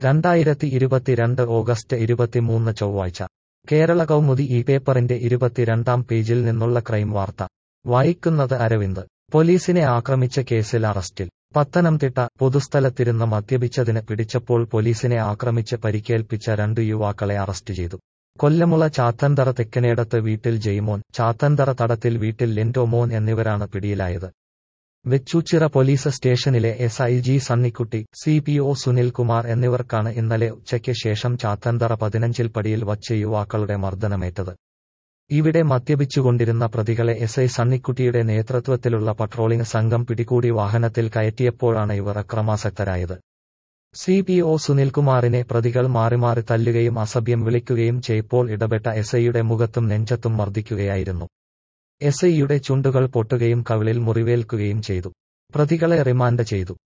രണ്ടായിരത്തി ഇരുപത്തിരണ്ട് ഓഗസ്റ്റ് ഇരുപത്തിമൂന്ന് ചൊവ്വാഴ്ച കേരള കൗമുദി ഈ പേപ്പറിന്റെ ഇരുപത്തിരണ്ടാം പേജിൽ നിന്നുള്ള ക്രൈം വാർത്ത വായിക്കുന്നത് അരവിന്ദ് പോലീസിനെ ആക്രമിച്ച കേസിൽ അറസ്റ്റിൽ പത്തനംതിട്ട പൊതുസ്ഥലത്തിരുന്ന് മദ്യപിച്ചതിന് പിടിച്ചപ്പോൾ പോലീസിനെ ആക്രമിച്ച് പരിക്കേൽപ്പിച്ച രണ്ടു യുവാക്കളെ അറസ്റ്റ് ചെയ്തു കൊല്ലമുള ചാത്തന്തറ തെക്കനേടത്ത് വീട്ടിൽ ജയ്മോൻ ചാത്തന്തറ തടത്തിൽ വീട്ടിൽ ലെൻഡോ മോൻ എന്നിവരാണ് പിടിയിലായത് വെച്ചൂച്ചിറ പോലീസ് സ്റ്റേഷനിലെ S I G Sunnykutty C P O Sunilkumar എന്നിവർക്കാണ് ഇന്നലെ ഉച്ചയ്ക്ക് ശേഷം ചാത്തന്തറ പതിനഞ്ചിൽ പടിയിൽ വച്ച് യുവാക്കളുടെ മർദ്ദനമേറ്റത് ഇവിടെ മദ്യപിച്ചുകൊണ്ടിരുന്ന പ്രതികളെ എസ് ഐ സണ്ണിക്കുട്ടിയുടെ നേതൃത്വത്തിലുള്ള പട്രോളിംഗ് സംഘം പിടികൂടി വാഹനത്തിൽ കയറ്റിയപ്പോഴാണ് ഇവർ അക്രമാസക്തരായത് സി പി ഒ സുനിൽകുമാറിനെ പ്രതികൾ മാറി മാറി തല്ലുകയും അസഭ്യം വിളിക്കുകയും ചെയ്യപ്പോൾ ഇടപെട്ട എസ് ഐയുടെ മുഖത്തും നെഞ്ചത്തും മർദ്ദിക്കുകയായിരുന്നു എസ് ഐയുടെ ചുണ്ടുകൾ പൊട്ടുകയും കവിളിൽ മുറിവേൽക്കുകയും ചെയ്തു പ്രതികളെ റിമാൻഡ് ചെയ്തു